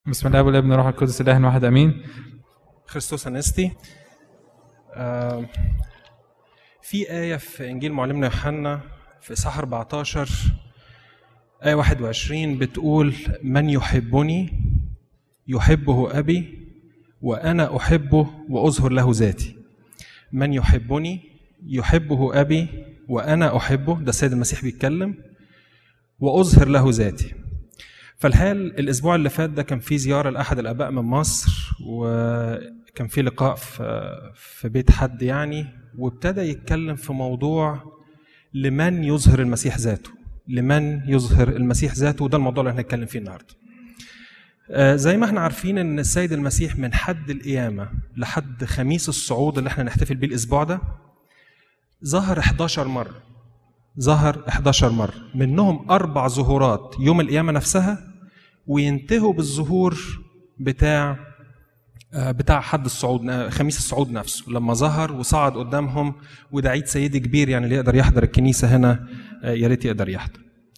بسم الله والابن والروح القدس الاله واحد امين خريستوس انستي آه، في آية في إنجيل معلمنا يوحنا في إصحاح 14 آية 21 بتقول من يحبني يحبه أبي وأنا أحبه وأظهر له ذاتي من يحبني يحبه أبي وأنا أحبه ده السيد المسيح بيتكلم وأظهر له ذاتي فالحقيقة الأسبوع اللي فات ده كان في زيارة لأحد الآباء من مصر وكان في لقاء في في بيت حد يعني وابتدى يتكلم في موضوع لمن يظهر المسيح ذاته لمن يظهر المسيح ذاته وده الموضوع اللي هنتكلم فيه النهارده آه، زي ما احنا عارفين ان السيد المسيح من حد القيامة لحد خميس الصعود اللي احنا نحتفل بيه الاسبوع ده ظهر 11 مرة ظهر 11 مرة منهم أربع ظهورات يوم القيامة نفسها وينتهوا بالظهور بتاع آه، بتاع حد الصعود آه، خميس الصعود نفسه لما ظهر وصعد قدامهم وده عيد سيدي كبير يعني اللي يقدر يحضر الكنيسة هنا آه، يا ريت يقدر يحضر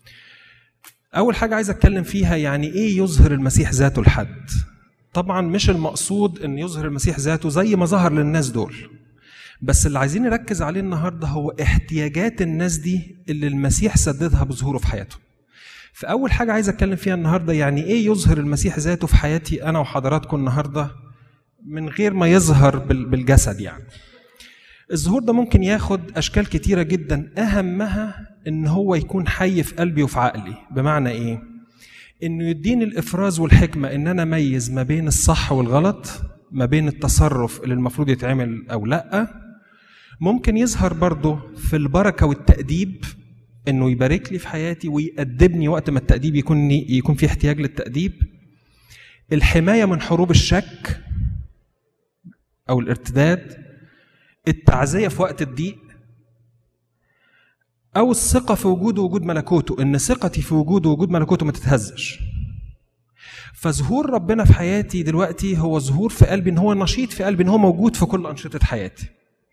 أول حاجة عايز أتكلم فيها يعني إيه يظهر المسيح ذاته لحد طبعا مش المقصود أن يظهر المسيح ذاته زي ما ظهر للناس دول بس اللي عايزين نركز عليه النهارده هو احتياجات الناس دي اللي المسيح سددها بظهوره في حياتهم. فأول حاجة عايز أتكلم فيها النهارده يعني إيه يظهر المسيح ذاته في حياتي أنا وحضراتكم النهارده من غير ما يظهر بال- بالجسد يعني. الظهور ده ممكن ياخد أشكال كتيرة جدا أهمها إن هو يكون حي في قلبي وفي عقلي، بمعنى إيه؟ إنه يديني الإفراز والحكمة إن أنا أميز ما بين الصح والغلط، ما بين التصرف اللي المفروض يتعمل أو لأ، ممكن يظهر برضه في البركة والتأديب إنه يبارك لي في حياتي ويأدبني وقت ما التأديب يكون يكون في احتياج للتأديب. الحماية من حروب الشك أو الارتداد. التعزية في وقت الضيق. أو الثقة في وجوده ووجود ملكوته، إن ثقتي في وجوده ووجود ملكوته ما تتهزش. فظهور ربنا في حياتي دلوقتي هو ظهور في قلبي إن هو نشيط في قلبي إن هو موجود في كل أنشطة حياتي.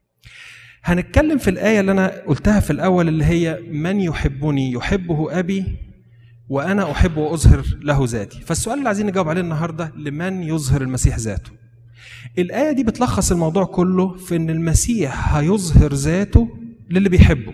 هنتكلم في الآية اللي أنا قلتها في الأول اللي هي من يحبني يحبه أبي وأنا أحب وأظهر له ذاتي فالسؤال اللي عايزين نجاوب عليه النهاردة لمن يظهر المسيح ذاته الآية دي بتلخص الموضوع كله في إن المسيح هيظهر ذاته للي بيحبه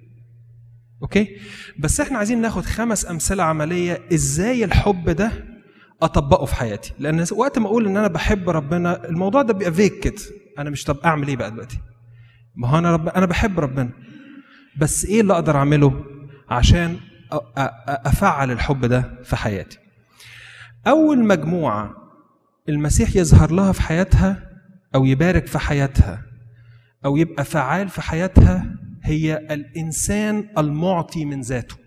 أوكي بس إحنا عايزين ناخد خمس أمثلة عملية إزاي الحب ده أطبقه في حياتي لأن وقت ما أقول إن أنا بحب ربنا الموضوع ده بيبقى فيك كده أنا مش طب أعمل إيه بقى دلوقتي ما هو انا رب... انا بحب ربنا بس ايه اللي اقدر اعمله عشان أ... أ... افعل الحب ده في حياتي اول مجموعه المسيح يظهر لها في حياتها او يبارك في حياتها او يبقى فعال في حياتها هي الانسان المعطي من ذاته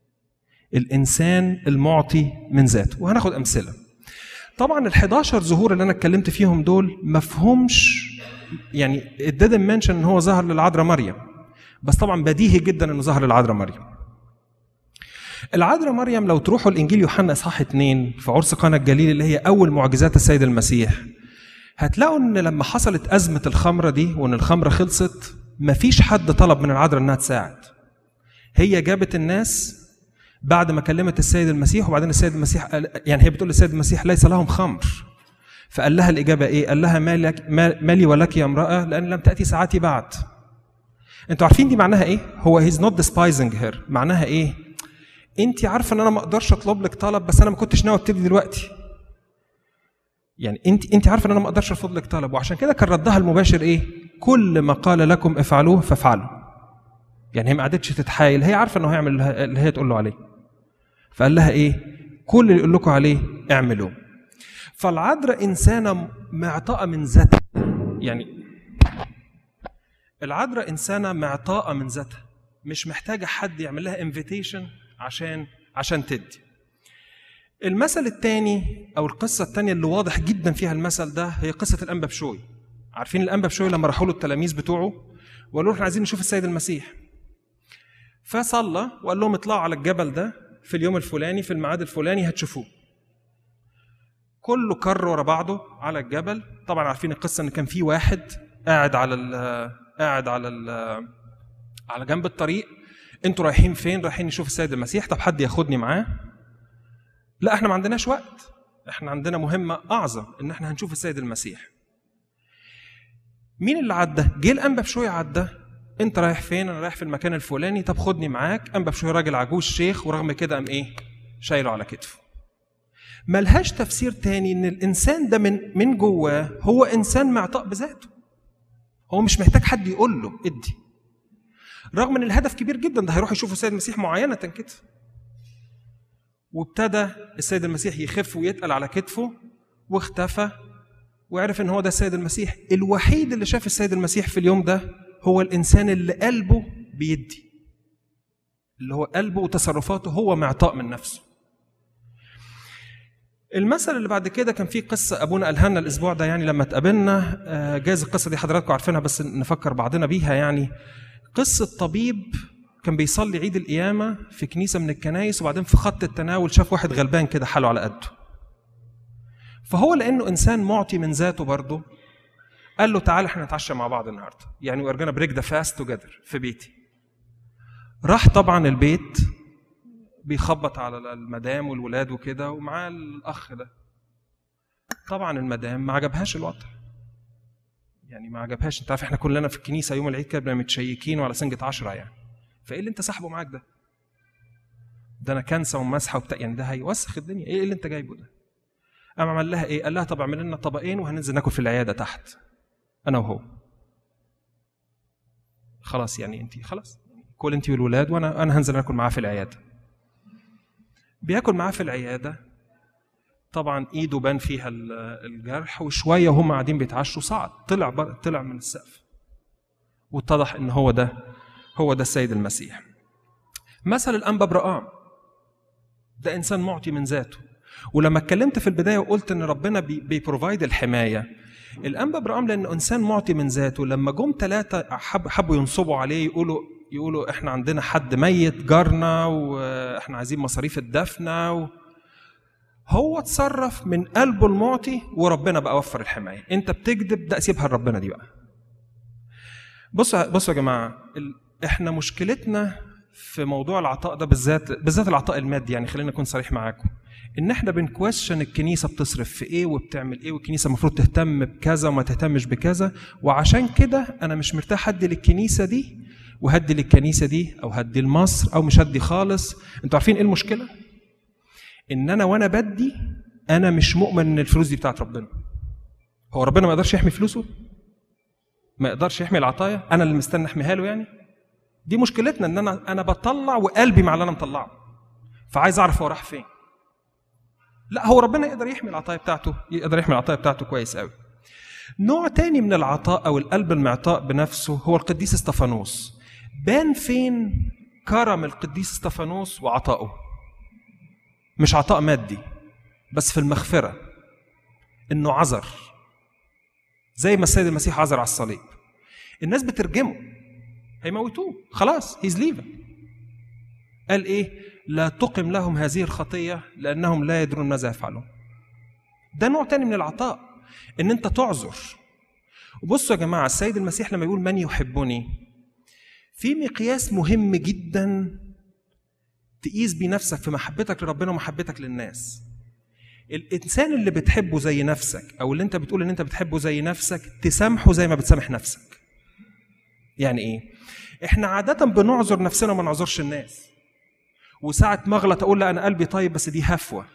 الانسان المعطي من ذاته وهناخد امثله طبعا ال11 ظهور اللي انا اتكلمت فيهم دول مفهومش يعني it didn't mention ان هو ظهر للعذراء مريم بس طبعا بديهي جدا انه ظهر للعذراء مريم العذراء مريم لو تروحوا الانجيل يوحنا اصحاح 2 في عرس قنا الجليل اللي هي اول معجزات السيد المسيح هتلاقوا ان لما حصلت ازمه الخمره دي وان الخمره خلصت مفيش حد طلب من العذراء انها تساعد هي جابت الناس بعد ما كلمت السيد المسيح وبعدين السيد المسيح قال يعني هي بتقول للسيد المسيح ليس لهم خمر فقال لها الإجابة إيه؟ قال لها مالك مالي ولك يا امرأة لأن لم تأتي ساعتي بعد. أنتوا عارفين دي معناها إيه؟ هو he's not despising her، معناها إيه؟ أنت عارفة إن أنا ما أقدرش أطلب لك طلب بس أنا ما كنتش ناوي أبتدي دلوقتي. يعني أنت أنت عارفة إن أنا ما أقدرش أرفض لك طلب وعشان كده كان ردها المباشر إيه؟ كل ما قال لكم افعلوه فافعلوا. يعني هي ما قعدتش تتحايل، هي عارفة إنه هيعمل اللي هي تقول له عليه. فقال لها إيه؟ كل اللي يقول لكم عليه اعملوه. فالعذراء إنسانة معطاءة من ذاتها يعني العذراء إنسانة معطاءة من ذاتها مش محتاجة حد يعمل لها انفيتيشن عشان عشان تدي المثل الثاني أو القصة الثانية اللي واضح جدا فيها المثل ده هي قصة الأنبا بشوي عارفين الأنبا بشوي لما راحوا له التلاميذ بتوعه وقالوا له احنا عايزين نشوف السيد المسيح فصلى وقال لهم اطلعوا على الجبل ده في اليوم الفلاني في الميعاد الفلاني هتشوفوه كله كر ورا بعضه على الجبل طبعا عارفين القصه ان كان في واحد قاعد على ال قاعد على ال على جنب الطريق انتوا رايحين فين رايحين نشوف السيد المسيح طب حد ياخدني معاه لا احنا ما عندناش وقت احنا عندنا مهمه اعظم ان احنا هنشوف السيد المسيح مين اللي عدى جه الانبا بشويه عدى انت رايح فين انا رايح في المكان الفلاني طب خدني معاك انبا بشويه راجل عجوز شيخ ورغم كده قام ايه شايله على كتفه ملهاش تفسير تاني ان الانسان ده من من جواه هو انسان معطاء بذاته هو مش محتاج حد يقول له ادي رغم ان الهدف كبير جدا ده هيروح يشوف السيد المسيح معينه كده وابتدى السيد المسيح يخف ويتقل على كتفه واختفى وعرف ان هو ده السيد المسيح الوحيد اللي شاف السيد المسيح في اليوم ده هو الانسان اللي قلبه بيدي اللي هو قلبه وتصرفاته هو معطاء من نفسه المثل اللي بعد كده كان في قصة أبونا قالها لنا الأسبوع ده يعني لما اتقابلنا آه، جايز القصة دي حضراتكم عارفينها بس نفكر بعضنا بيها يعني قصة طبيب كان بيصلي عيد القيامة في كنيسة من الكنايس وبعدين في خط التناول شاف واحد غلبان كده حاله على قده فهو لأنه إنسان معطي من ذاته برضه قال له تعالى احنا نتعشى مع بعض النهارده يعني we're gonna break the fast together في بيتي راح طبعا البيت بيخبط على المدام والولاد وكده ومعاه الاخ ده طبعا المدام ما عجبهاش الوضع يعني ما عجبهاش انت عارف احنا كلنا في الكنيسه يوم العيد كده بنبقى متشيكين وعلى سنجة عشرة يعني فايه اللي انت ساحبه معاك ده ده انا كنسه ومسحه وبتاع يعني ده هيوسخ الدنيا ايه اللي انت جايبه ده قام عمل لها ايه قال لها طب اعمل لنا طبقين وهننزل ناكل في العياده تحت انا وهو خلاص يعني انت خلاص كل انت والولاد وانا انا هنزل اكل معاه في العياده بياكل معاه في العياده طبعا ايده بان فيها ال- الجرح وشويه وهم قاعدين بيتعشوا صعد طلع بر... طلع من السقف واتضح ان هو ده هو ده السيد المسيح مثل الانبا برقام ده انسان معطي من ذاته ولما اتكلمت في البدايه وقلت ان ربنا بي- بيبروفايد الحمايه الانبا برقام لانه انسان معطي من ذاته لما جم ثلاثه حب حبوا ينصبوا عليه يقولوا يقولوا احنا عندنا حد ميت جارنا واحنا عايزين مصاريف الدفنه و... هو اتصرف من قلبه المعطي وربنا بقى وفر الحمايه انت بتكذب ده سيبها لربنا دي بقى بصوا بصوا يا جماعه ال... احنا مشكلتنا في موضوع العطاء ده بالذات بالذات العطاء المادي يعني خلينا نكون صريح معاكم ان احنا بنكويشن الكنيسه بتصرف في ايه وبتعمل ايه والكنيسه المفروض تهتم بكذا وما تهتمش بكذا وعشان كده انا مش مرتاح ادي للكنيسه دي وهدي للكنيسه دي او هدي لمصر او مش هدي خالص انتوا عارفين ايه المشكله ان انا وانا بدي انا مش مؤمن ان الفلوس دي بتاعت ربنا هو ربنا ما يقدرش يحمي فلوسه ما يقدرش يحمي العطايا انا اللي مستني احميها له يعني دي مشكلتنا ان انا انا بطلع وقلبي مع اللي انا مطلعه فعايز اعرف هو راح فين لا هو ربنا يقدر يحمي العطايا بتاعته يقدر يحمي العطايا بتاعته كويس قوي نوع تاني من العطاء او القلب المعطاء بنفسه هو القديس استفانوس بان فين كرم القديس استفانوس وعطائه مش عطاء مادي بس في المغفره انه عذر زي ما السيد المسيح عذر على الصليب الناس بترجمه هيموتوه خلاص هيز ليفنج قال ايه لا تقم لهم هذه الخطيه لانهم لا يدرون ماذا يفعلون ده نوع تاني من العطاء ان انت تعذر وبصوا يا جماعه السيد المسيح لما يقول من يحبني في مقياس مهم جدا تقيس بيه نفسك في محبتك لربنا ومحبتك للناس الانسان اللي بتحبه زي نفسك او اللي انت بتقول ان انت بتحبه زي نفسك تسامحه زي ما بتسامح نفسك يعني ايه احنا عاده بنعذر نفسنا وما نعذرش الناس وساعة ما اغلط اقول لا انا قلبي طيب بس دي هفوه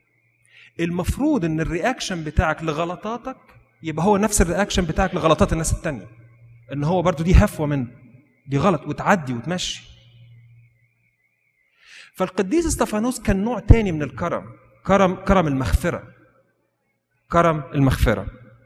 المفروض ان الرياكشن بتاعك لغلطاتك يبقى هو نفس الرياكشن بتاعك لغلطات الناس التانية ان هو برضو دي هفوه منه دي غلط وتعدي وتمشي فالقديس استفانوس كان نوع تاني من الكرم كرم كرم المغفرة كرم المغفرة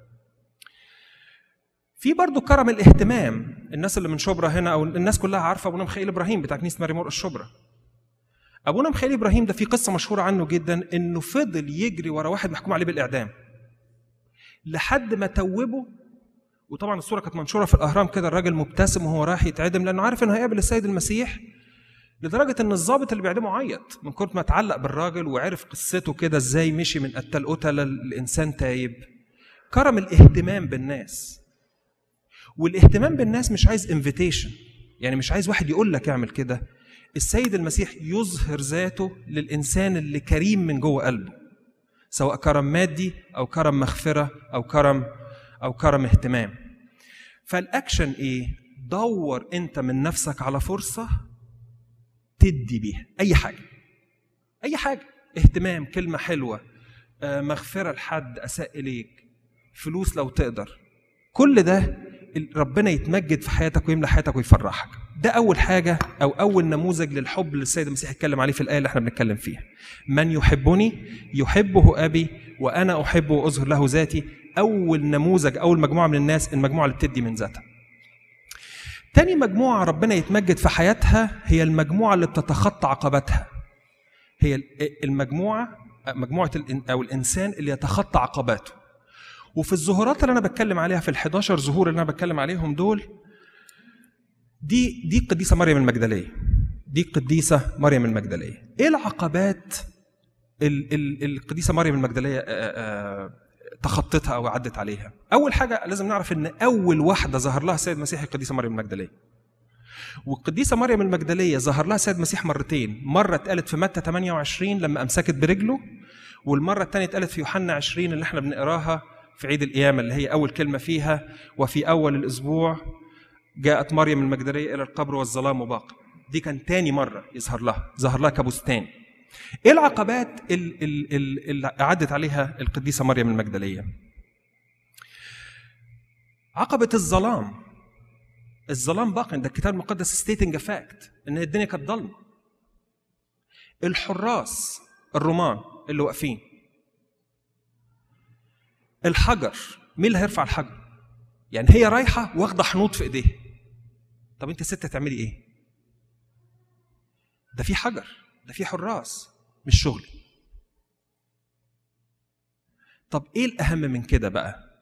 في برضو كرم الاهتمام الناس اللي من شبرا هنا او الناس كلها عارفه ابونا مخيل ابراهيم بتاع كنيسه ماري مرقس شبرا ابونا مخيل ابراهيم ده في قصه مشهوره عنه جدا انه فضل يجري ورا واحد محكوم عليه بالاعدام لحد ما توبه وطبعا الصوره كانت منشوره في الاهرام كده الراجل مبتسم وهو رايح يتعدم لانه عارف انه هيقابل السيد المسيح لدرجه ان الضابط اللي بيعدمه عيط من كتر ما اتعلق بالراجل وعرف قصته كده ازاي مشي من قتال قتله لانسان تايب كرم الاهتمام بالناس والاهتمام بالناس مش عايز انفيتيشن يعني مش عايز واحد يقول لك اعمل كده السيد المسيح يظهر ذاته للانسان اللي كريم من جوه قلبه سواء كرم مادي او كرم مغفره او كرم او كرم اهتمام فالاكشن ايه دور انت من نفسك على فرصه تدي بيها اي حاجه اي حاجه اهتمام كلمه حلوه آه، مغفره لحد اساء اليك فلوس لو تقدر كل ده ربنا يتمجد في حياتك ويملى حياتك ويفرحك ده اول حاجه او اول نموذج للحب اللي السيد المسيح اتكلم عليه في الايه اللي احنا بنتكلم فيها من يحبني يحبه ابي وانا احبه واظهر له ذاتي اول نموذج اول مجموعه من الناس المجموعه اللي بتدي من ذاتها تاني مجموعه ربنا يتمجد في حياتها هي المجموعه اللي بتتخطى عقباتها هي المجموعه مجموعه الإن- او الانسان اللي يتخطى عقباته وفي الظهورات اللي انا بتكلم عليها في ال11 ظهور اللي انا بتكلم عليهم دول دي دي القديسه مريم المجدليه دي القديسه مريم المجدليه ايه العقبات ال- ال- القديسه مريم المجدليه آه، آه، تخطتها او عدت عليها اول حاجه لازم نعرف ان اول واحده ظهر لها السيد المسيح القديسه مريم المجدليه والقديسه مريم المجدليه ظهر لها السيد المسيح مرتين مره اتقالت في متى 28 لما امسكت برجله والمره الثانيه اتقالت في يوحنا 20 اللي احنا بنقراها في عيد القيامه اللي هي اول كلمه فيها وفي اول الاسبوع جاءت مريم المجدليه الى القبر والظلام وباق دي كان تاني مره يظهر لها ظهر لها كابوستان ايه العقبات ال- ال- ال- اللي عدت عليها القديسه مريم المجدليه عقبه الظلام الظلام باق ده الكتاب المقدس ستيتنج فاكت ان الدنيا كانت ضلمه الحراس الرومان اللي واقفين الحجر مين اللي هيرفع الحجر يعني هي رايحه واخده حنوط في ايديها طب انت ست هتعملي ايه ده في حجر ده في حراس مش شغلي طب ايه الاهم من كده بقى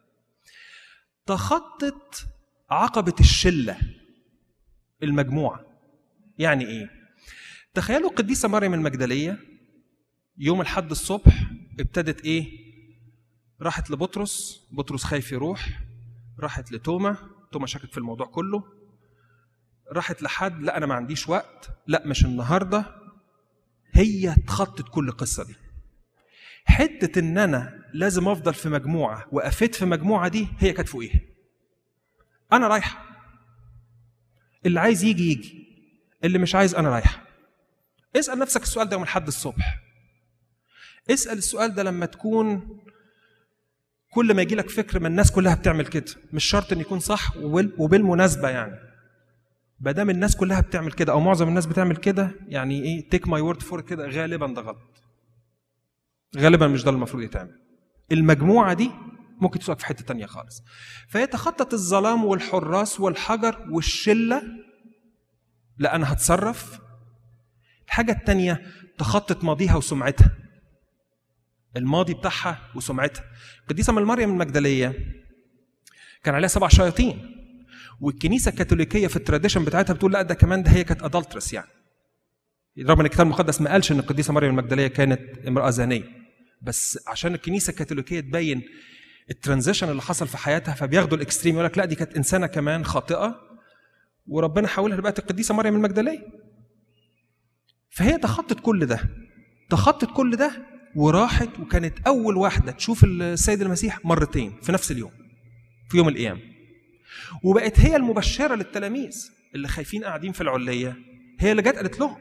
تخطت عقبه الشله المجموعه يعني ايه تخيلوا القديسه مريم المجدليه يوم الحد الصبح ابتدت ايه راحت لبطرس بطرس خايف يروح راحت لتوما توما شكك في الموضوع كله راحت لحد لا انا ما عنديش وقت لا مش النهارده هي تخطط كل القصه دي حته ان انا لازم افضل في مجموعه وافيت في مجموعه دي هي كانت فوقيها انا رايحه اللي عايز يجي يجي اللي مش عايز انا رايحه اسال نفسك السؤال ده يوم الحد الصبح اسال السؤال ده لما تكون كل ما يجي لك فكر ما الناس كلها بتعمل كده مش شرط ان يكون صح وبال- وبالمناسبه يعني ما دام الناس كلها بتعمل كده او معظم الناس بتعمل كده يعني ايه تيك ماي وورد فور كده غالبا ده غلط غالبا مش ده اللي المفروض يتعمل المجموعه دي ممكن تسوق في حته تانية خالص فهي تخطط الظلام والحراس والحجر والشله لا انا هتصرف الحاجه التانية تخطط ماضيها وسمعتها الماضي بتاعها وسمعتها القديسه من مريم المجدليه كان عليها سبع شياطين والكنيسه الكاثوليكيه في التراديشن بتاعتها بتقول لا ده كمان ده هي كانت ادلترس يعني رغم ان الكتاب المقدس ما قالش ان القديسه مريم المجدليه كانت امراه زانيه بس عشان الكنيسه الكاثوليكيه تبين الترانزيشن اللي حصل في حياتها فبياخدوا الاكستريم يقول لك لا دي كانت انسانه كمان خاطئه وربنا حولها بقت القديسه مريم المجدليه فهي تخطت كل ده تخطت كل ده وراحت وكانت اول واحده تشوف السيد المسيح مرتين في نفس اليوم في يوم القيامه وبقت هي المبشره للتلاميذ اللي خايفين قاعدين في العليه هي اللي جت قالت لهم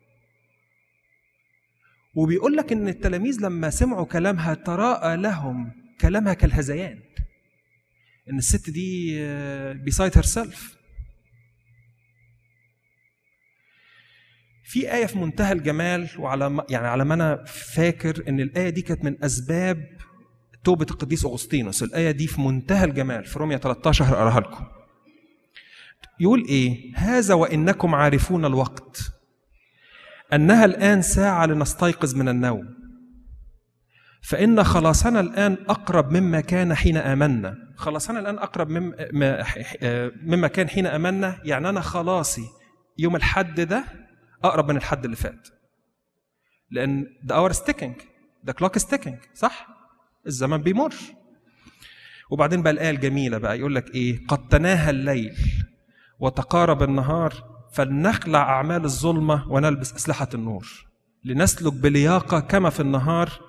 وبيقول لك ان التلاميذ لما سمعوا كلامها تراءى لهم كلامها كالهذيان ان الست دي بيسايد هير سيلف في آية في منتهى الجمال وعلى ما يعني على ما أنا فاكر إن الآية دي كانت من أسباب توبة القديس أغسطينوس، الآية دي في منتهى الجمال في رومية 13 هقراها لكم. يقول إيه؟ هذا وإنكم عارفون الوقت أنها الآن ساعة لنستيقظ من النوم. فإن خلاصنا الآن أقرب مما كان حين آمنا، خلاصنا الآن أقرب مما مما كان حين آمنا، يعني أنا خلاصي يوم الحد ده اقرب من الحد اللي فات لان the hour is ticking the clock is ticking صح الزمن بيمر وبعدين بقى الايه الجميله بقى يقول لك ايه قد تناهى الليل وتقارب النهار فلنخلع اعمال الظلمه ونلبس اسلحه النور لنسلك بلياقه كما في النهار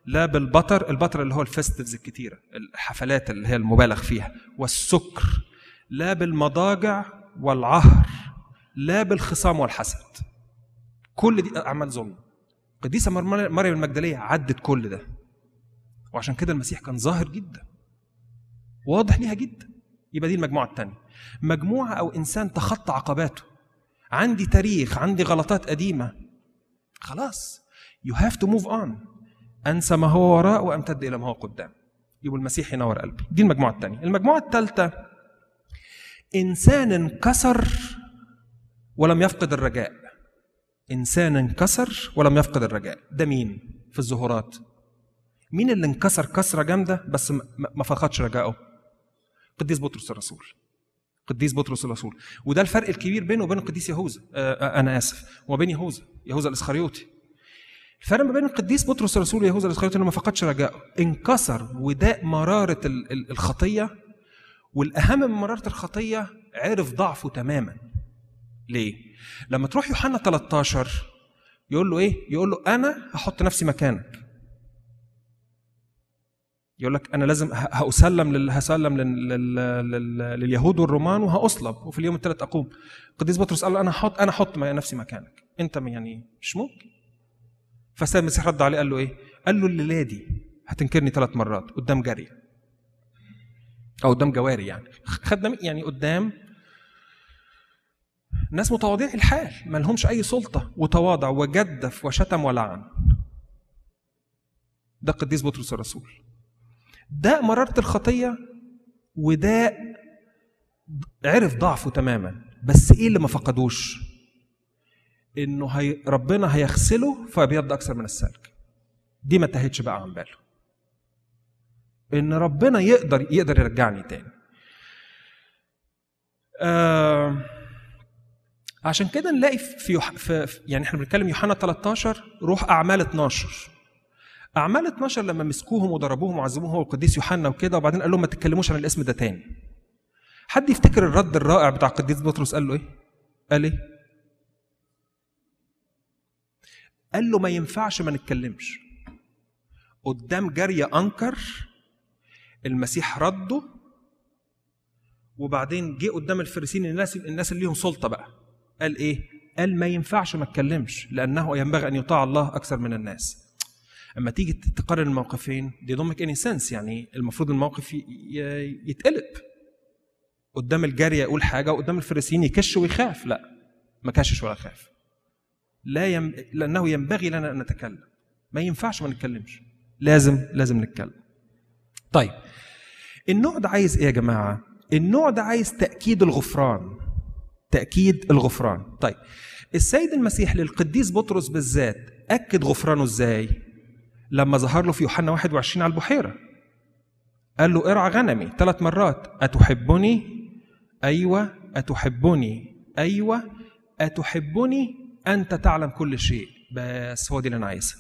لا بالبطر البطر اللي هو الفيستيفز الكتيره الحفلات اللي هي المبالغ فيها والسكر لا بالمضاجع والعهر لا بالخصام والحسد كل دي اعمال ظلم قديسه مر- مريم المجدليه عدت كل ده وعشان كده المسيح كان ظاهر جدا واضح ليها جدا يبقى دي المجموعه الثانيه مجموعه او انسان تخطى عقباته عندي تاريخ عندي غلطات قديمه خلاص you have to move on انسى ما هو وراء وامتد الى ما هو قدام يبقى المسيح ينور قلبي دي المجموعه الثانيه المجموعه الثالثه انسان انكسر ولم يفقد الرجاء انسان انكسر ولم يفقد الرجاء ده مين في الظهورات مين اللي انكسر كسره جامده بس ما- ما ما فقدش رجائه قديس بطرس الرسول قديس بطرس الرسول وده الفرق الكبير بينه وبين القديس يهوذا آه آه، انا اسف وبين يهوذا يهوذا الاسخريوطي الفرق ما بين القديس بطرس الرسول ويهوذا الاسخريوطي انه ما فقدش رجائه انكسر وداء مراره ال- ال- الخطيه والاهم من مراره الخطيه عرف ضعفه تماما ليه لما تروح يوحنا 13 يقول له ايه يقول له انا هحط نفسي مكانك يقول لك انا لازم ه- هاسلم لل... هسلم لل... لل... لل... لليهود والرومان وهاصلب وفي اليوم الثالث اقوم القديس بطرس قال له انا هحط انا احط نفسي مكانك انت يعني مش ممكن فالسيد المسيح رد عليه قال له ايه قال له الليله دي هتنكرني ثلاث مرات قدام جري او قدام جواري يعني خدنا يعني قدام ناس متواضعي الحال ما لهمش اي سلطه وتواضع وجدف وشتم ولعن ده قديس بطرس الرسول ده مرارة الخطية وده عرف ضعفه تماما بس ايه اللي ما فقدوش انه هي ربنا هيغسله فبيض اكثر من السلك دي ما انتهتش بقى عن باله ان ربنا يقدر يقدر يرجعني تاني آه عشان كده نلاقي في, يوح... في في- يعني احنا بنتكلم يوحنا 13 روح اعمال 12 اعمال 12 لما مسكوهم وضربوهم وعذبوهم هو القديس يوحنا وكده وبعدين قال لهم ما تتكلموش عن الاسم ده تاني حد يفتكر الرد الرائع بتاع القديس بطرس قال له ايه قال ايه قال له ما ينفعش ما نتكلمش قدام جارية أنكر المسيح رده وبعدين جه قدام الفريسين الناس الناس اللي ليهم سلطة بقى قال إيه؟ قال ما ينفعش ما اتكلمش لأنه ينبغي أن يطاع الله أكثر من الناس اما تيجي تقارن الموقفين دي ضمك اني سنس يعني المفروض الموقف ي- ي- يتقلب قدام الجاريه يقول حاجه وقدام الفريسيين يكش ويخاف لا ما كشش ولا خاف لا يم... لانه ينبغي لنا ان نتكلم ما ينفعش ما نتكلمش لازم لازم نتكلم طيب النوع ده عايز ايه يا جماعه النوع ده عايز تاكيد الغفران تاكيد الغفران طيب السيد المسيح للقديس بطرس بالذات اكد غفرانه ازاي لما ظهر له في يوحنا 21 على البحيره قال له ارعى غنمي ثلاث مرات اتحبني ايوه اتحبني ايوه اتحبني انت تعلم كل شيء بس هو دي اللي انا عايزها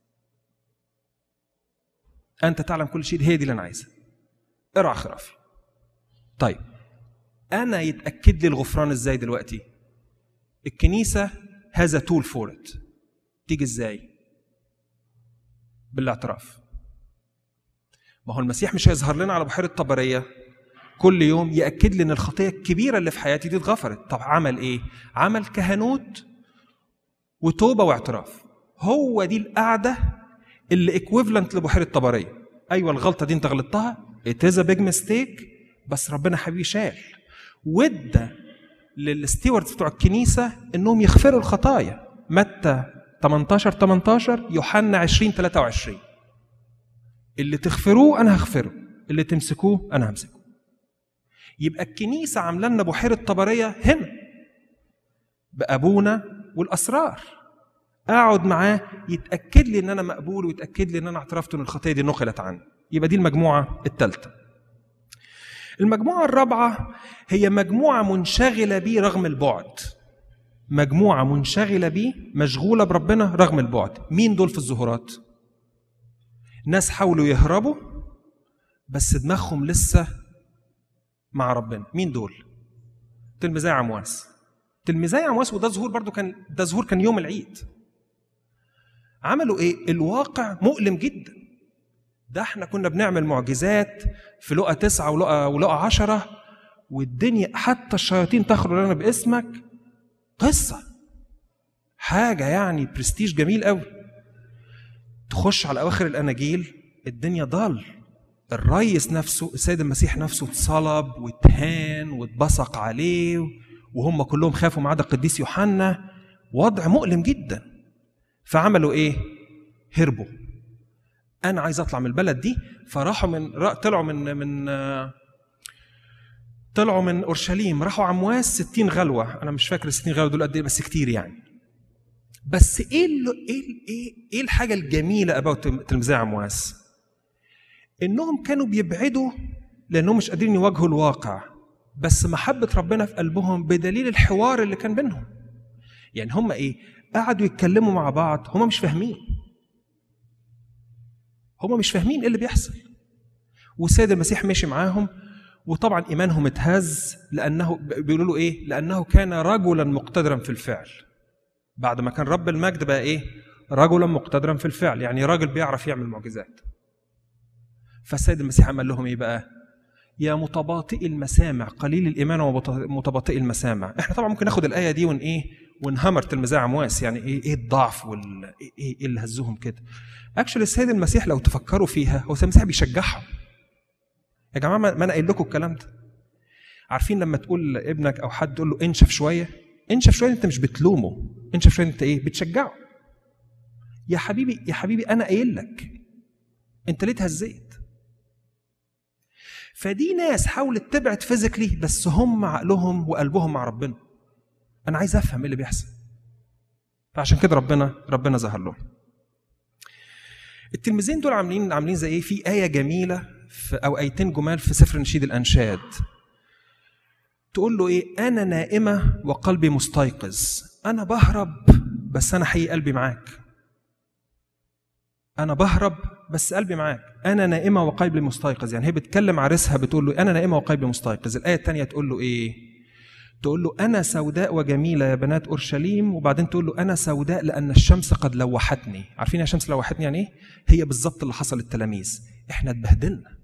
انت تعلم كل شيء هي دي اللي انا عايزها ارعى خرافي طيب انا يتاكد لي الغفران ازاي دلوقتي الكنيسه هذا تول فور ات تيجي ازاي بالاعتراف ما هو المسيح مش هيظهر لنا على بحيره طبريه كل يوم ياكد لي ان الخطيه الكبيره اللي في حياتي دي اتغفرت طب عمل ايه عمل كهنوت وتوبه واعتراف هو دي القعده اللي ايكويفالنت لبحيره طبريه ايوه الغلطه دي انت غلطتها it is a big mistake بس ربنا حبيبي شال وادى للستيوردز بتوع الكنيسه انهم يغفروا الخطايا متى 18 18 يوحنا 20 23 اللي تغفروه انا هغفره اللي تمسكوه انا همسكه يبقى الكنيسه عامله لنا بحيره طبريه هنا بابونا والاسرار اقعد معاه يتاكد لي ان انا مقبول ويتاكد لي ان انا اعترفت ان الخطيه دي نقلت عني يبقى دي المجموعه الثالثه المجموعه الرابعه هي مجموعه منشغله بيه رغم البعد مجموعه منشغله بيه مشغوله بربنا رغم البعد مين دول في الظهورات ناس حاولوا يهربوا بس دماغهم لسه مع ربنا مين دول تلميذي عمواس تلميذي عمواس وده ظهور برضو كان ده ظهور كان يوم العيد عملوا ايه الواقع مؤلم جدا ده احنا كنا بنعمل معجزات في لقا تسعة ولقا ولقا عشرة والدنيا حتى الشياطين تخرج لنا باسمك قصة حاجة يعني برستيج جميل قوي تخش على أواخر الأناجيل الدنيا ضل الريس نفسه السيد المسيح نفسه اتصلب واتهان واتبصق عليه وهم كلهم خافوا ما عدا القديس يوحنا وضع مؤلم جدا فعملوا ايه؟ هربوا انا عايز اطلع من البلد دي فراحوا من را- طلعوا من من آه، طلعوا من اورشليم راحوا عمواس 60 غلوه انا مش فاكر ال 60 غلوه دول قد ايه بس كتير يعني بس ايه ال ايه ال ايه ايه الحاجه الجميله اباوت تلميذي عمواس انهم كانوا بيبعدوا لانهم مش قادرين يواجهوا الواقع بس محبه ربنا في قلبهم بدليل الحوار اللي كان بينهم يعني هم ايه قعدوا يتكلموا مع بعض هم مش فاهمين هم مش فاهمين ايه اللي بيحصل والسيد المسيح ماشي معاهم وطبعا ايمانهم اتهز لانه بيقولوا له ايه لانه كان رجلا مقتدرا في الفعل بعد ما كان رب المجد بقى ايه رجلا مقتدرا في الفعل يعني راجل بيعرف يعمل معجزات فالسيد المسيح عمل لهم ايه بقى يا متباطئ المسامع قليل الايمان ومتباطئ المسامع احنا طبعا ممكن ناخد الايه دي ون ايه ونهمر تلميذي عمواس يعني ايه ايه الضعف وال ايه, إيه اللي هزهم كده اكشلي السيد المسيح لو تفكروا فيها هو السيد المسيح بيشجعهم يا جماعه ما ما انا قايل لكم الكلام ده عارفين لما تقول لابنك او حد تقول له انشف شويه انشف شويه انت مش بتلومه انشف شويه انت ايه بتشجعه يا حبيبي يا حبيبي انا قايل لك انت ليه اتهزيت فدي ناس حاولت تبعد فيزيكلي بس هم عقلهم وقلبهم مع ربنا انا عايز افهم ايه اللي بيحصل فعشان كده ربنا ربنا ظهر لهم التلميذين دول عاملين عاملين زي ايه في ايه جميله في او ايتين جمال في سفر نشيد الانشاد تقول له ايه انا نائمه وقلبي مستيقظ انا بهرب بس انا حقيقي قلبي معاك انا بهرب بس قلبي معاك انا نائمه وقلبي مستيقظ يعني هي بتكلم عريسها بتقول له انا نائمه وقلبي مستيقظ الايه الثانيه تقول له ايه تقول له انا سوداء وجميله يا بنات اورشليم وبعدين تقول له انا سوداء لان الشمس قد لوحتني عارفين يا الشمس لوحتني يعني ايه هي بالظبط اللي حصل للتلاميذ احنا اتبهدلنا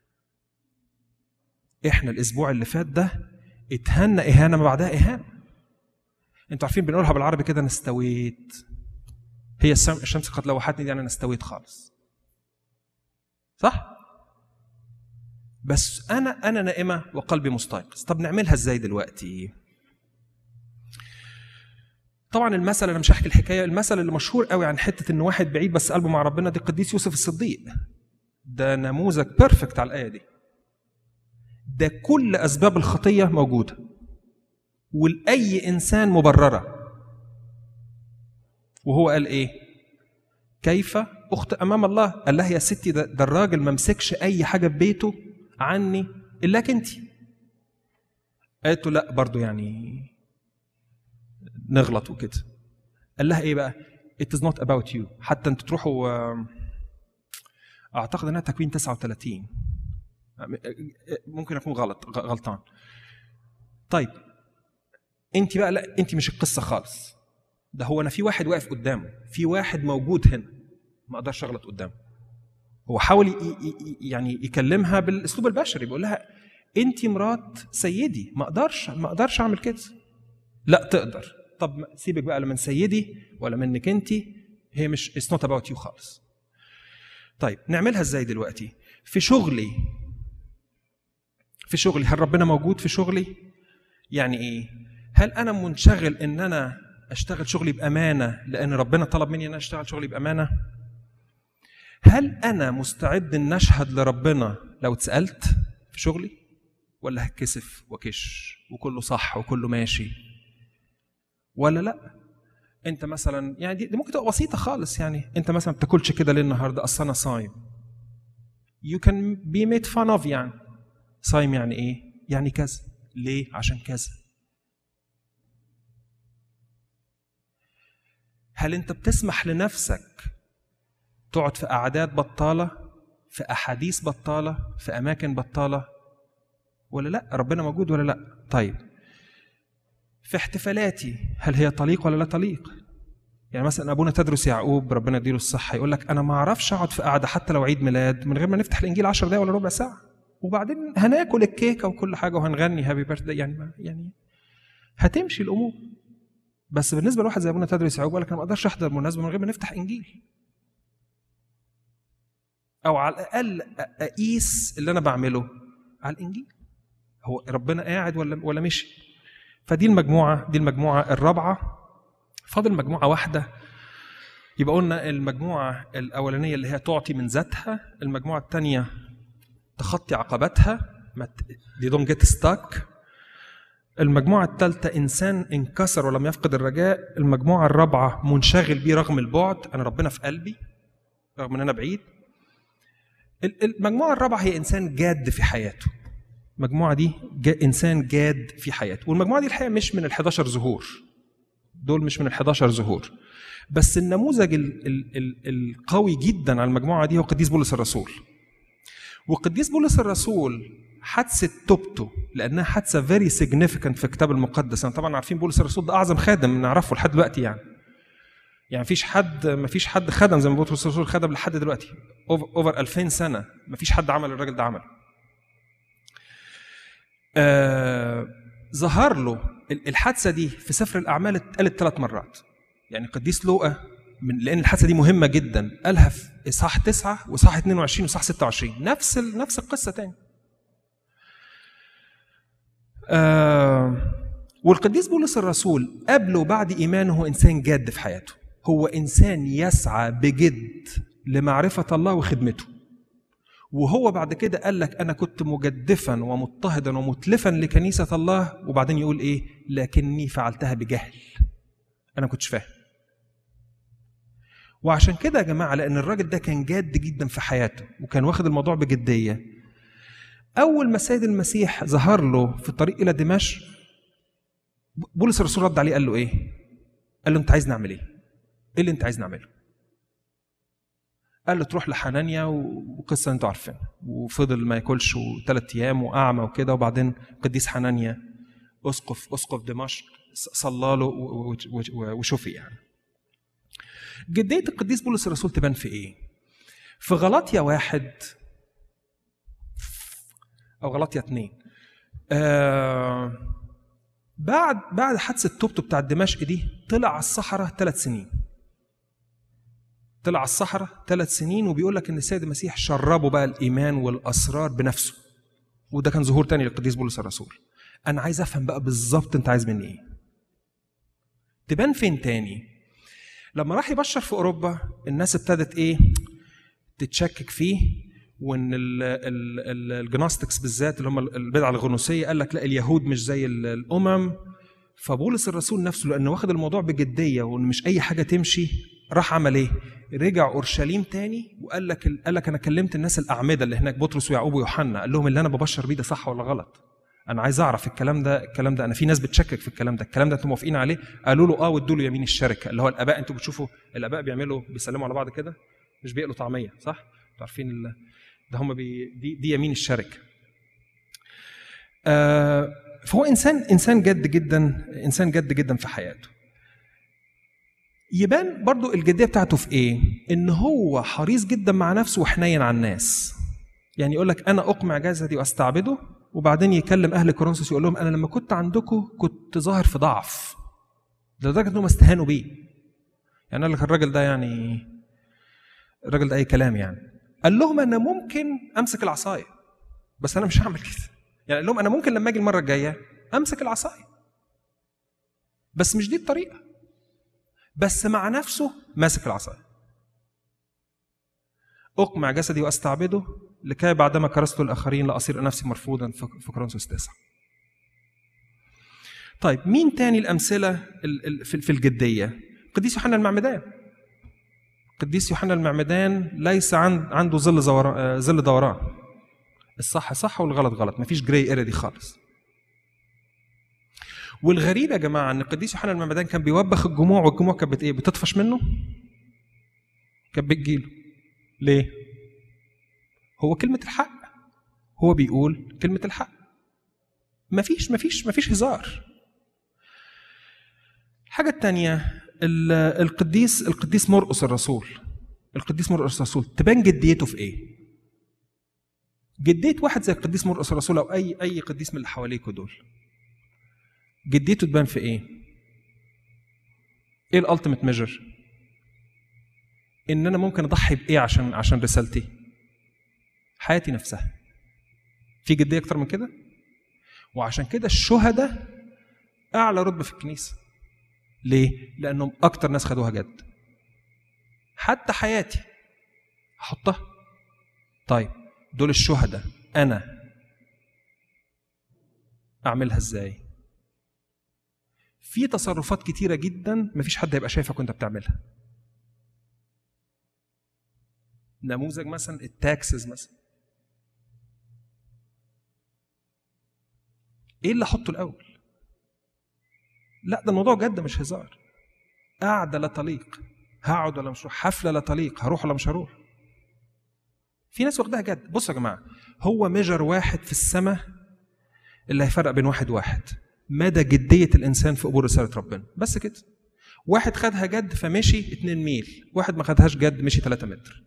احنا الاسبوع اللي فات ده اتهنا اهانه ما بعدها اهانه انتوا عارفين بنقولها بالعربي كده انا استويت هي السم- الشمس قد لوحتني دي يعني انا استويت خالص صح بس انا انا نائمه وقلبي مستيقظ طب نعملها ازاي دلوقتي طبعا المثل انا مش هحكي الحكايه المثل اللي مشهور قوي عن حته ان واحد بعيد بس قلبه مع ربنا دي القديس يوسف الصديق ده نموذج بيرفكت على الايه دي ده كل اسباب الخطيه موجوده ولاي انسان مبرره وهو قال ايه كيف اخطئ امام الله قال لها يا ستي ده, ده الراجل ما مسكش اي حاجه في بيته عني الاك انت قالت له لا برضو يعني نغلط وكده قال لها ايه بقى it is not about you حتى انتوا تروحوا آه، اعتقد انها تكوين 39 ممكن اكون غلط غ- غلطان طيب انت بقى لا انت مش القصه خالص ده هو انا في واحد واقف قدامه في واحد موجود هنا ما اقدرش اغلط قدامه هو حاول ي- ي- ي- يعني يكلمها بالاسلوب البشري بيقول لها انت مرات سيدي ما اقدرش ما اقدرش اعمل كده لا تقدر طب ما- سيبك بقى لا من سيدي ولا منك انت هي مش اتس نوت اباوت يو خالص طيب نعملها ازاي دلوقتي في شغلي في شغلي هل ربنا موجود في شغلي يعني ايه هل انا منشغل ان انا اشتغل شغلي بامانه لان ربنا طلب مني ان انا اشتغل شغلي بامانه هل انا مستعد ان اشهد لربنا لو اتسالت في شغلي ولا هتكسف وكش وكله صح وكله ماشي ولا لا انت مثلا يعني دي, دي ممكن تبقى بسيطه خالص يعني انت مثلا ما بتاكلش كده ليه النهارده اصل انا صايم you can be made fun of يعني صايم يعني ايه يعني كذا ليه عشان كذا هل انت بتسمح لنفسك تقعد في قعدات بطاله في احاديث بطاله في اماكن بطاله ولا لا ربنا موجود ولا لا طيب في احتفالاتي هل هي طليق ولا لا طليق يعني مثلا ابونا تدرس يعقوب ربنا يديله الصحه يقول لك انا ما اعرفش اقعد في قعده حتى لو عيد ميلاد من غير ما نفتح الانجيل 10 دقايق ولا ربع ساعه وبعدين هناكل الكيكه وكل حاجه وهنغني هابي بيرثداي يعني ما يعني هتمشي الامور بس بالنسبه لواحد زي ابونا تدرس يعقوب قال لك انا ما اقدرش احضر مناسبه من غير ما نفتح انجيل او على الاقل اقيس اللي انا بعمله على الانجيل هو ربنا قاعد ولا ولا مشي فدي المجموعه دي المجموعه الرابعه فاضل مجموعه واحده يبقى قلنا المجموعه الاولانيه اللي هي تعطي من ذاتها المجموعه الثانيه تخطي عقباتها دي دونت جيت ستاك المجموعة الثالثة إنسان انكسر ولم يفقد الرجاء المجموعة الرابعة منشغل بيه رغم البعد أنا ربنا في قلبي رغم أن أنا بعيد المجموعة الرابعة هي إنسان جاد في حياته المجموعة دي جا إنسان جاد في حياته والمجموعة دي الحقيقة مش من ال 11 ظهور دول مش من ال 11 ظهور بس النموذج ال ال ال القوي جدا على المجموعة دي هو قديس بولس الرسول وقديس بولس الرسول حادثة توبته لأنها حادثة فيري سيجنيفيكانت في الكتاب المقدس أنا طبعا عارفين بولس الرسول ده أعظم خادم نعرفه لحد دلوقتي يعني يعني مفيش حد مفيش حد خدم زي ما بولس الرسول خدم لحد دلوقتي اوفر 2000 سنة مفيش حد عمل الراجل ده عمل آه ظهر له الحادثة دي في سفر الأعمال اتقالت ثلاث مرات يعني قديس لوقا من لان الحادثه دي مهمه جدا قالها في اصحاح 9 واصحاح 22 واصحاح 26 نفس ال... نفس القصه تاني آه والقديس بولس الرسول قبل وبعد ايمانه انسان جاد في حياته هو انسان يسعى بجد لمعرفه الله وخدمته وهو بعد كده قال لك انا كنت مجدفا ومضطهدا ومتلفا لكنيسه الله وبعدين يقول ايه لكني فعلتها بجهل انا ما كنتش فاهم وعشان كده يا جماعه لان الراجل ده كان جاد جدا في حياته وكان واخد الموضوع بجديه اول ما السيد المسيح ظهر له في الطريق الى دمشق بولس الرسول رد عليه قال له ايه قال له انت عايز نعمل ايه ايه اللي انت عايز نعمله قال له تروح لحنانيا وقصه انتوا عارفينها وفضل ما ياكلش ثلاث ايام واعمى وكده وبعدين قديس حنانيا اسقف اسقف دمشق صلى له وشفي يعني جدية القديس بولس الرسول تبان في ايه؟ في غلطية واحد أو غلطية اتنين آه بعد بعد حادثة توبته بتاع دمشق دي طلع على الصحراء ثلاث سنين طلع على الصحراء ثلاث سنين وبيقول لك ان السيد المسيح شربه بقى الايمان والاسرار بنفسه وده كان ظهور تاني للقديس بولس الرسول انا عايز افهم بقى بالظبط انت عايز مني ايه تبان فين تاني لما راح يبشر في اوروبا الناس ابتدت ايه تتشكك فيه وان الجناستكس بالذات اللي هم البدعه الغنوصيه قال لك لا اليهود مش زي الامم فبولس الرسول نفسه لانه واخد الموضوع بجديه وان مش اي حاجه تمشي راح عمل ايه؟ رجع اورشليم تاني وقال لك قال لك انا كلمت الناس الاعمده اللي هناك بطرس ويعقوب ويوحنا قال لهم اللي انا ببشر بيه ده صح ولا غلط؟ انا عايز اعرف الكلام ده الكلام ده انا في ناس بتشكك في الكلام ده الكلام ده انتم موافقين عليه قالوا له اه وادوا له يمين الشركه اللي هو الاباء انتوا بتشوفوا الاباء بيعملوا بيسلموا على بعض كده مش بيقلوا طعميه صح انتوا عارفين ال... ده هم بي... دي, دي يمين الشركه آه فهو انسان انسان جد جدا انسان جد جدا في حياته يبان برضو الجديه بتاعته في ايه ان هو حريص جدا مع نفسه وحنين على الناس يعني يقول لك انا اقمع جسدي واستعبده وبعدين يكلم اهل كورنثوس يقول لهم انا لما كنت عندكم كنت ظاهر في ضعف لدرجه انهم استهانوا بيه يعني قال لك الراجل ده يعني الراجل ده اي كلام يعني قال لهم انا ممكن امسك العصايه بس انا مش هعمل كده يعني قال لهم انا ممكن لما اجي المره الجايه امسك العصايه بس مش دي الطريقه بس مع نفسه ماسك العصايه اقمع جسدي واستعبده لكي بعدما كرست الاخرين لاصير نفسي مرفوضا في كورنثوس 9 طيب مين تاني الامثله في الجديه قديس يوحنا المعمدان قديس يوحنا المعمدان ليس عنده ظل زوران ظل دوران الصح صح والغلط غلط مفيش جراي اريا دي خالص والغريب يا جماعه ان القديس يوحنا المعمدان كان بيوبخ الجموع والجموع كانت بت ايه بتطفش منه كانت بتجيله ليه هو كلمه الحق هو بيقول كلمه الحق مفيش مفيش مفيش هزار الحاجة التانية ال- القديس القديس مرقس الرسول القديس مرقس الرسول تبان جديته في ايه؟ جديه واحد زي القديس مرقس الرسول او اي اي قديس من اللي حواليكوا دول جديته تبان في ايه؟ ايه الالتيميت ميجر؟ ان انا ممكن اضحي بايه عشان عشان رسالتي؟ حياتي نفسها. في جديه اكتر من كده؟ وعشان كده الشهداء اعلى رتبه في الكنيسه. ليه؟ لانهم اكتر ناس خدوها جد. حتى حياتي احطها. طيب دول الشهداء انا اعملها ازاي؟ في تصرفات كتيره جدا مفيش حد هيبقى شايفك وانت بتعملها. نموذج مثلا التاكسز مثلا ايه اللي احطه الاول لا ده الموضوع جد مش هزار قعده لا تليق هقعد ولا مش هروح حفله لا تليق هروح ولا مش هروح في ناس واخداها جد بصوا يا جماعه هو ميجر واحد في السماء اللي هيفرق بين واحد واحد مدى جديه الانسان في قبول رساله ربنا بس كده واحد خدها جد فمشي 2 ميل واحد ما خدهاش جد مشي 3 متر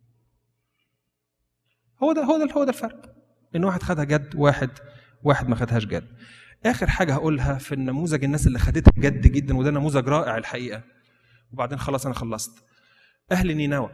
هو ده هو ده هو ده الفرق ان واحد خدها جد واحد واحد ما خدهاش جد اخر حاجه هقولها في النموذج الناس اللي خدتها جد جدا وده نموذج رائع الحقيقه وبعدين خلاص انا خلصت اهل نينوى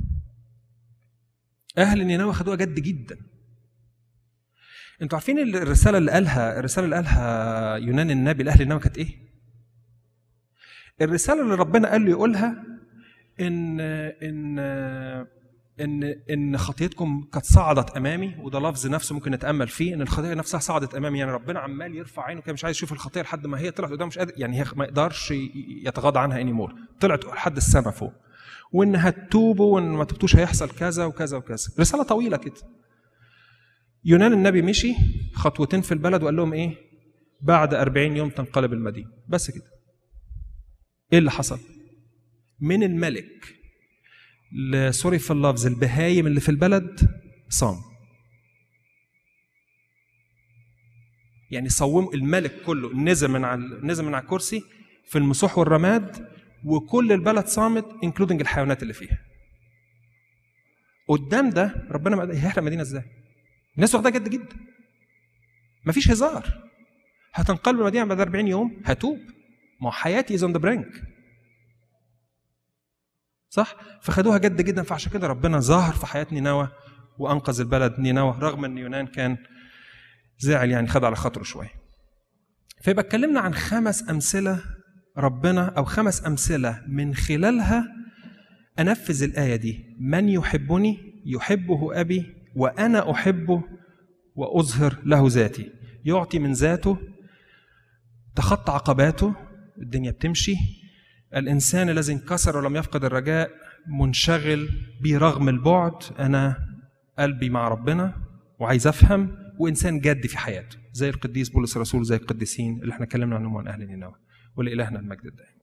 اهل نينوى خدوها جد جدا انتوا عارفين الرساله اللي قالها الرساله اللي قالها يونان النبي لاهل نينوى كانت ايه الرساله اللي ربنا قال له يقولها ان ان ان ان خطيتكم قد صعدت امامي وده لفظ نفسه ممكن نتامل فيه ان الخطيه نفسها صعدت امامي يعني ربنا عمال يرفع عينه كده مش عايز يشوف الخطيه لحد ما هي طلعت قدامه مش قادر يعني هي ما يقدرش يتغاضى عنها اني مور طلعت لحد السما فوق وان هتتوبوا وان ما تبتوش هيحصل كذا وكذا وكذا رساله طويله كده يونان النبي مشي خطوتين في البلد وقال لهم ايه بعد أربعين يوم تنقلب المدينه بس كده ايه اللي حصل من الملك سوري في اللفظ البهايم اللي في البلد صام يعني صوم الملك كله نزل من على نزل من على الكرسي في المسوح والرماد وكل البلد صامت انكلودنج الحيوانات اللي فيها قدام ده ربنا هيحرق المدينه ازاي الناس واخدها جد جدا مفيش هزار هتنقلب المدينه بعد 40 يوم هتوب ما هو حياتي از اون ذا برينك صح؟ فخدوها جد جدا فعشان كده ربنا ظهر في حياة نينوى وأنقذ البلد نينوى رغم أن يونان كان زعل يعني خد على خاطره شوية. فيبقى اتكلمنا عن خمس أمثلة ربنا أو خمس أمثلة من خلالها أنفذ الآية دي من يحبني يحبه أبي وأنا أحبه وأظهر له ذاتي يعطي من ذاته تخطى عقباته الدنيا بتمشي الإنسان الذي انكسر ولم يفقد الرجاء منشغل بيه رغم البعد أنا قلبي مع ربنا وعايز أفهم وإنسان جد في حياته زي القديس بولس الرسول زي القديسين اللي احنا اتكلمنا عنهم عن أهل نينوى ولإلهنا المجد الدائم